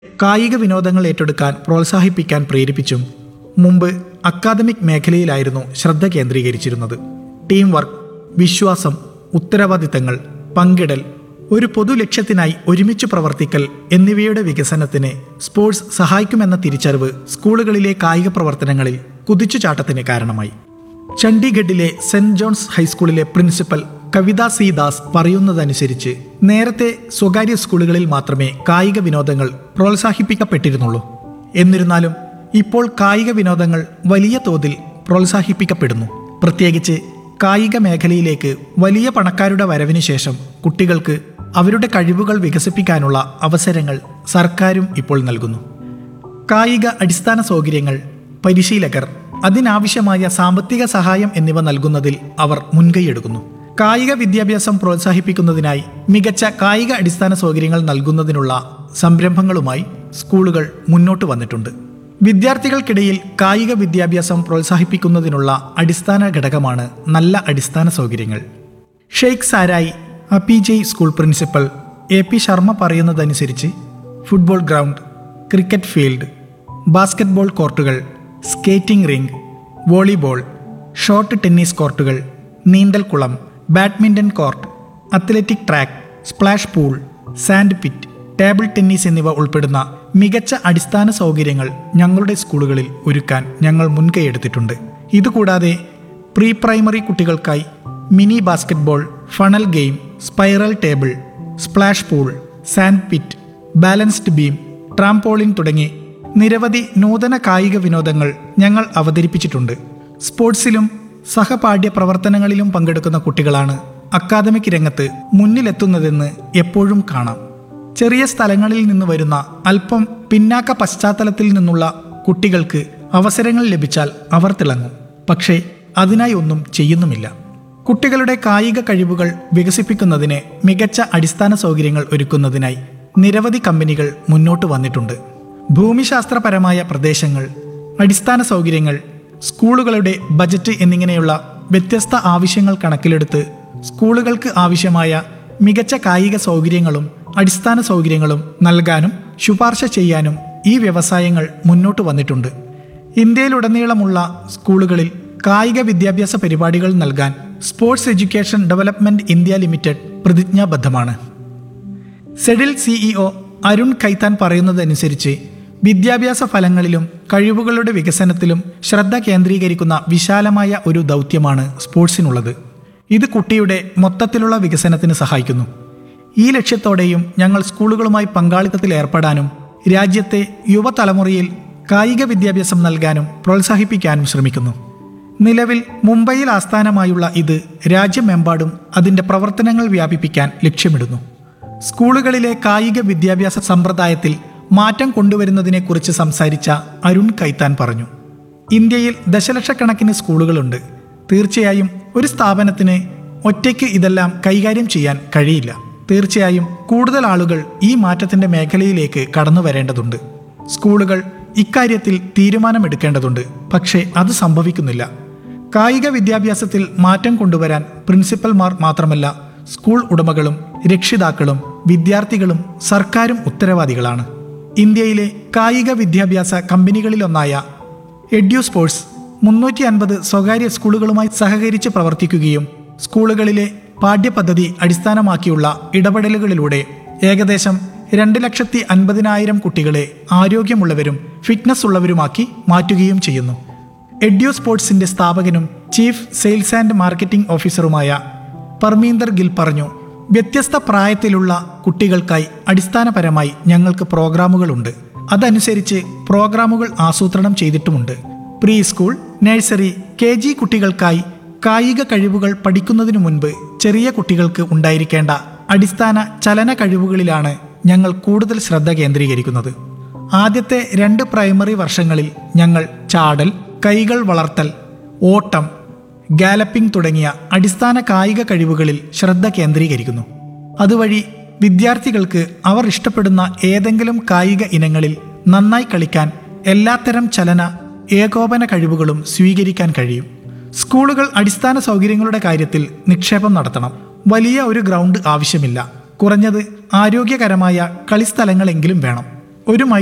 കായിക വിനോദങ്ങൾ ഏറ്റെടുക്കാൻ പ്രോത്സാഹിപ്പിക്കാൻ പ്രേരിപ്പിച്ചും മുമ്പ് അക്കാദമിക് മേഖലയിലായിരുന്നു ശ്രദ്ധ കേന്ദ്രീകരിച്ചിരുന്നത് ടീം വർക്ക് വിശ്വാസം ഉത്തരവാദിത്തങ്ങൾ പങ്കിടൽ ഒരു പൊതു ലക്ഷ്യത്തിനായി ഒരുമിച്ച് പ്രവർത്തിക്കൽ എന്നിവയുടെ വികസനത്തിന് സ്പോർട്സ് സഹായിക്കുമെന്ന തിരിച്ചറിവ് സ്കൂളുകളിലെ കായിക പ്രവർത്തനങ്ങളിൽ കുതിച്ചുചാട്ടത്തിന് കാരണമായി ചണ്ഡീഗഡിലെ സെന്റ് ജോൺസ് ഹൈസ്കൂളിലെ പ്രിൻസിപ്പൽ കവിത സി ദാസ് പറയുന്നതനുസരിച്ച് നേരത്തെ സ്വകാര്യ സ്കൂളുകളിൽ മാത്രമേ കായിക വിനോദങ്ങൾ പ്രോത്സാഹിപ്പിക്കപ്പെട്ടിരുന്നുള്ളൂ എന്നിരുന്നാലും ഇപ്പോൾ കായിക വിനോദങ്ങൾ വലിയ തോതിൽ പ്രോത്സാഹിപ്പിക്കപ്പെടുന്നു പ്രത്യേകിച്ച് കായിക മേഖലയിലേക്ക് വലിയ പണക്കാരുടെ വരവിന് ശേഷം കുട്ടികൾക്ക് അവരുടെ കഴിവുകൾ വികസിപ്പിക്കാനുള്ള അവസരങ്ങൾ സർക്കാരും ഇപ്പോൾ നൽകുന്നു കായിക അടിസ്ഥാന സൗകര്യങ്ങൾ പരിശീലകർ അതിനാവശ്യമായ സാമ്പത്തിക സഹായം എന്നിവ നൽകുന്നതിൽ അവർ മുൻകൈയെടുക്കുന്നു കായിക വിദ്യാഭ്യാസം പ്രോത്സാഹിപ്പിക്കുന്നതിനായി മികച്ച കായിക അടിസ്ഥാന സൗകര്യങ്ങൾ നൽകുന്നതിനുള്ള സംരംഭങ്ങളുമായി സ്കൂളുകൾ മുന്നോട്ട് വന്നിട്ടുണ്ട് വിദ്യാർത്ഥികൾക്കിടയിൽ കായിക വിദ്യാഭ്യാസം പ്രോത്സാഹിപ്പിക്കുന്നതിനുള്ള അടിസ്ഥാന ഘടകമാണ് നല്ല അടിസ്ഥാന സൗകര്യങ്ങൾ Sheikh Sarai Apeejay school principal A P Sharma പറയുന്നതനുസരിച്ച് football ground cricket field basketball കോർട്ടുകൾ skating rink volleyball short tennis കോർട്ടുകൾ നീന്തൽക്കുളം badminton court athletic track splash pool sand pit table tennis എന്നിവ ഉൾപ്പെടുന്ന മികച്ച അടിസ്ഥാന സൗകര്യങ്ങൾ ഞങ്ങളുടെ സ്കൂളുകളിൽ ഒരുക്കാൻ ഞങ്ങൾ മുൻകൈയെടുത്തിട്ടുണ്ട് ഇതുകൂടാതെ പ്രീ പ്രൈമറി കുട്ടികൾക്കായി mini basketball funnel game spiral table splash pool sand pit balanced beam trampoline തുടങ്ങി നിരവധി നൂതന കായിക വിനോദങ്ങൾ ഞങ്ങൾ അവതരിപ്പിച്ചിട്ടുണ്ട് സ്പോർട്സിലും സഹപാഠ്യ പ്രവർത്തനങ്ങളിലും പങ്കെടുക്കുന്ന കുട്ടികളാണ് അക്കാദമിക് രംഗത്ത് മുന്നിലെത്തുന്നതെന്ന് എപ്പോഴും കാണാം ചെറിയ സ്ഥലങ്ങളിൽ നിന്ന് വരുന്ന അല്പം പിന്നാക്ക പശ്ചാത്തലത്തിൽ നിന്നുള്ള കുട്ടികൾക്ക് അവസരങ്ങൾ ലഭിച്ചാൽ അവർ തിളങ്ങും പക്ഷേ അതിനായി ഒന്നും ചെയ്യുന്നുമില്ല കുട്ടികളുടെ കായിക കഴിവുകൾ വികസിപ്പിക്കുന്നതിന് മികച്ച അടിസ്ഥാന സൗകര്യങ്ങൾ ഒരുക്കുന്നതിനായി നിരവധി കമ്പനികൾ മുന്നോട്ട് വന്നിട്ടുണ്ട് ഭൂമിശാസ്ത്രപരമായ പ്രദേശങ്ങൾ അടിസ്ഥാന സൗകര്യങ്ങൾ സ്കൂളുകളുടെ ബജറ്റ് എന്നിങ്ങനെയുള്ള വ്യത്യസ്ത ആവശ്യങ്ങൾ കണക്കിലെടുത്ത് സ്കൂളുകൾക്ക് ആവശ്യമായ മികച്ച കായിക സൗകര്യങ്ങളും അടിസ്ഥാന സൗകര്യങ്ങളും നൽകാനും ശുപാർശ ചെയ്യാനും ഈ വ്യവസായങ്ങൾ മുന്നോട്ട് വന്നിട്ടുണ്ട് ഇന്ത്യയിലുടനീളമുള്ള സ്കൂളുകളിൽ കായിക വിദ്യാഭ്യാസ പരിപാടികൾ നൽകാൻ sports education development India limited പ്രതിജ്ഞാബദ്ധമാണ് സെഡിൽ സിഇഒ അരുൺ ഖൈത്താൻ പറയുന്നതനുസരിച്ച് വിദ്യാഭ്യാസ ഫലങ്ങളിലും കഴിവുകളുടെ വികസനത്തിലും ശ്രദ്ധ കേന്ദ്രീകരിക്കുന്ന വിശാലമായ ഒരു ദൗത്യമാണ് സ്പോർട്സിനുള്ളത് ഇത് കുട്ടിയുടെ മൊത്തത്തിലുള്ള വികസനത്തിന് സഹായിക്കുന്നു ഈ ലക്ഷ്യത്തോടെയും ഞങ്ങൾ സ്കൂളുകളുമായി പങ്കാളിത്തത്തിൽ ഏർപ്പെടാനും രാജ്യത്തെ യുവതലമുറയിൽ കായിക വിദ്യാഭ്യാസം നൽകാനും പ്രോത്സാഹിപ്പിക്കാനും ശ്രമിക്കുന്നു നിലവിൽ മുംബൈയിൽ ആസ്ഥാനമായുള്ള ഇത് രാജ്യമെമ്പാടും അതിൻ്റെ പ്രവർത്തനങ്ങൾ വ്യാപിപ്പിക്കാൻ ലക്ഷ്യമിടുന്നു സ്കൂളുകളിലെ കായിക വിദ്യാഭ്യാസ സമ്പ്രദായത്തിൽ മാറ്റം കൊണ്ടുവരുന്നതിനെക്കുറിച്ച് സംസാരിച്ച അരുൺ കൈത്താൻ പറഞ്ഞു ഇന്ത്യയിൽ ദശലക്ഷക്കണക്കിന് സ്കൂളുകളുണ്ട് തീർച്ചയായും ഒരു സ്ഥാപനത്തിന് ഒറ്റയ്ക്ക് ഇതെല്ലാം കൈകാര്യം ചെയ്യാൻ കഴിയില്ല തീർച്ചയായും കൂടുതൽ ആളുകൾ ഈ മാറ്റത്തിന്റെ മേഖലയിലേക്ക് കടന്നു വരേണ്ടതുണ്ട് സ്കൂളുകൾ ഇക്കാര്യത്തിൽ തീരുമാനമെടുക്കേണ്ടതുണ്ട് പക്ഷേ അത് സംഭവിക്കുന്നില്ല കായിക വിദ്യാഭ്യാസത്തിൽ മാറ്റം കൊണ്ടുവരാൻ പ്രിൻസിപ്പൽമാർ മാത്രമല്ല സ്കൂൾ ഉടമകളും രക്ഷിതാക്കളും വിദ്യാർത്ഥികളും സർക്കാരും ഉത്തരവാദികളാണ് ഇന്ത്യയിലെ കായിക വിദ്യാഭ്യാസ കമ്പനികളിലൊന്നായ എഡ്യു സ്പോർട്സ് മുന്നൂറ്റി അൻപത് സ്വകാര്യ സ്കൂളുകളുമായി സഹകരിച്ച് പ്രവർത്തിക്കുകയും സ്കൂളുകളിലെ പാഠ്യപദ്ധതി അടിസ്ഥാനമാക്കിയുള്ള ഇടപെടലുകളിലൂടെ ഏകദേശം രണ്ട് ലക്ഷത്തി അൻപതിനായിരം കുട്ടികളെ ആരോഗ്യമുള്ളവരും ഫിറ്റ്നസ് ഉള്ളവരുമാക്കി മാറ്റുകയും ചെയ്യുന്നു എഡ്യു സ്പോർട്സിന്റെ സ്ഥാപകനും ചീഫ് സെയിൽസ് ആൻഡ് മാർക്കറ്റിംഗ് ഓഫീസറുമായ പർമീന്ദർ ഗിൽ പറഞ്ഞു വ്യത്യസ്ത പ്രായത്തിലുള്ള കുട്ടികൾക്കായി അടിസ്ഥാനപരമായി ഞങ്ങൾക്ക് പ്രോഗ്രാമുകളുണ്ട് അതനുസരിച്ച് പ്രോഗ്രാമുകൾ ആസൂത്രണം ചെയ്തിട്ടുമുണ്ട് pre school nursery K G കുട്ടികൾക്കായി കായിക കഴിവുകൾ പഠിക്കുന്നതിനു മുൻപ് ചെറിയ കുട്ടികൾക്ക് ഉണ്ടായിരിക്കേണ്ട അടിസ്ഥാന ചലന കഴിവുകളിലാണ് ഞങ്ങൾ കൂടുതൽ ശ്രദ്ധ കേന്ദ്രീകരിക്കുന്നത് ആദ്യത്തെ രണ്ട് പ്രൈമറി വർഷങ്ങളിൽ ഞങ്ങൾ ചാടൽ കൈകൾ വളർത്തൽ ഓട്ടം ഗാലപ്പിംഗ് തുടങ്ങിയ അടിസ്ഥാന കായിക കഴിവുകളിൽ ശ്രദ്ധ കേന്ദ്രീകരിക്കുന്നു അതുവഴി വിദ്യാർത്ഥികൾക്ക് അവർ ഇഷ്ടപ്പെടുന്ന ഏതെങ്കിലും കായിക ഇനങ്ങളിൽ നന്നായി കളിക്കാൻ എല്ലാത്തരം ചലന ഏകോപന കഴിവുകളും സ്വീകരിക്കാൻ കഴിയും സ്കൂളുകൾ അടിസ്ഥാന സൗകര്യങ്ങളുടെ കാര്യത്തിൽ നിക്ഷേപം നടത്തണം വലിയ ഒരു ഗ്രൗണ്ട് ആവശ്യമില്ല കുറഞ്ഞത് ആരോഗ്യകരമായ കളിസ്ഥലങ്ങളെങ്കിലും വേണം ഒരു